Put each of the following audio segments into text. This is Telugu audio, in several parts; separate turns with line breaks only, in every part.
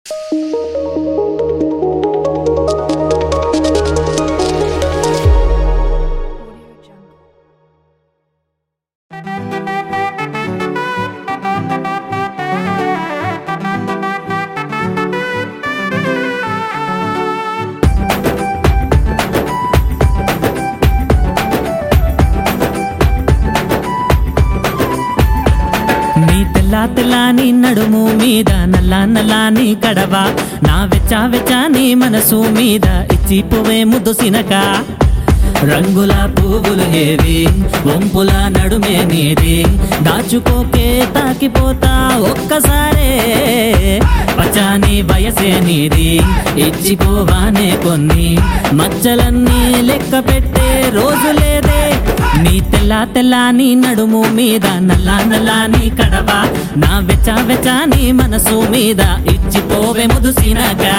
Audio Jungle.
నీ తెల్ల తెల్లాని నడుము మీద నల్ల నల్లాని కడవ నా వెచ్చా వెచ్చాని మనసు మీద ఇచ్చిపోవే ముద్దు సినక రంగుల పువ్వులు ఏవి వంపుల నడుమే నీది దాచుకోకే తాకిపోతా ఒక్కసారే పచాని వయసే నీది ఇచ్చిపోవానే కొన్ని మచ్చలన్నీ లెక్క పెట్టే రోజు లేదే నీ తెల్ల తెల్లాని నడుము మీద నల్ల నల్లాని కడవ నా వెచ్చ వెచ్చాని మనసు మీద ఇచ్చిపోవే ముదుసినగా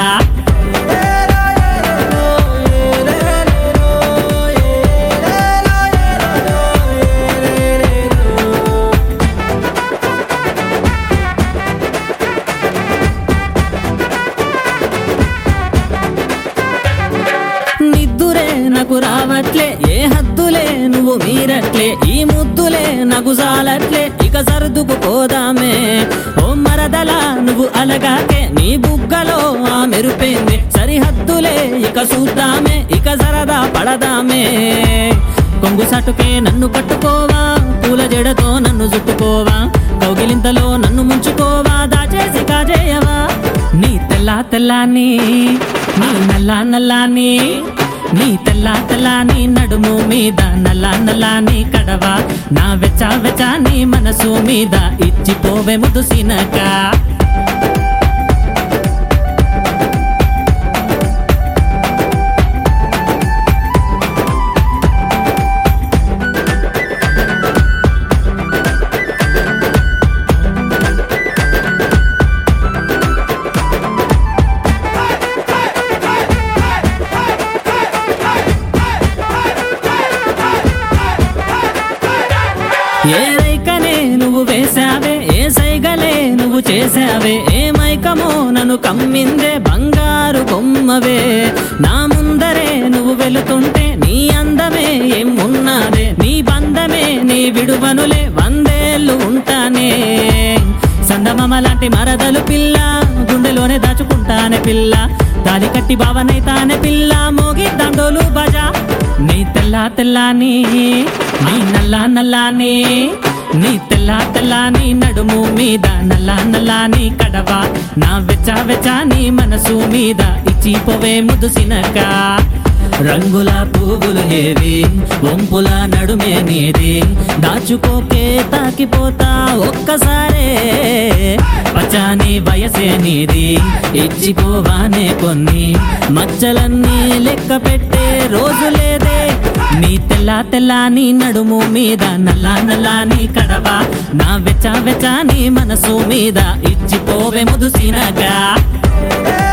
నిద్దురే నాకు రావట్లే ఏ హద్దులే నువ్వు మీరట్లే ఈ ముద్దులే నాకు జాలట్లే ఇక సర్దుకు పోదామే ఓ మరదలా నువ్వు అలగాకే నీ బుగ్గలో ఆ మెరుపేంది సరిహద్దులే ఇక చూద్దామే ఇక సరదా పడదామే కొంగు సటుకే నన్ను పట్టుకోవా పూల జడతో నన్ను చుట్టుకోవా కౌగిలింతలో నన్ను ముంచుకోవా దాచేసి కాజేయవా నీ తెల్ల తెల్లాని నీ నల్ల నల్లాని నీ తెల్ల తెల్లాని నడుము మీద నల్ల నల్లాని కడవ నా వెచ్చ వెచ్చాని మనసు మీద ఇచ్చిపోవే ముదు సినక ఏ రైకనే నువ్వు వేసావే ఏ సైగలే నువ్వు చేసావే ఏ మైకమో నన్ను కమ్మిందే బంగారు బొమ్మవే నా ముందరే నువ్వు వెళుతుంటే నీ అందమే ఏం ఉన్నదే నీ బంధమే నీ విడువనులే వందేళ్ళు ఉంటానే సందమమ లాంటి మరదలు పిల్ల గుండెలోనే దాచుకుంటానే పిల్ల తాలి కట్టి బావనైతానే పిల్ల మోగి దండోలు బజా నీ తెల్ల తెల్లాని నీ నల్ల నల్లాని నీ తెల్ల తెల్లాని నడుము మీద నల్ల నల్లాని కడవ నా వెచ్చ వెచ్చాని మనసు మీద ఇచ్చిపోవే ముదుసినక రంగుల పువ్వులు ఏవి వంపుల నడుమే నీది దాచుకోకే తాకిపోతా ఒక్కసారే పచాని వయసే నీది ఇచ్చిపోవానే కొన్ని మచ్చలన్నీ లెక్క పెట్టే రోజు లేదే నీ తెల్ల తెల్లాని నడుము మీద నల్ల నల్లాని కడవ నా వెచ్చ వెచ్చాని మనసు మీద ఇచ్చిపోవే ముదుసినగా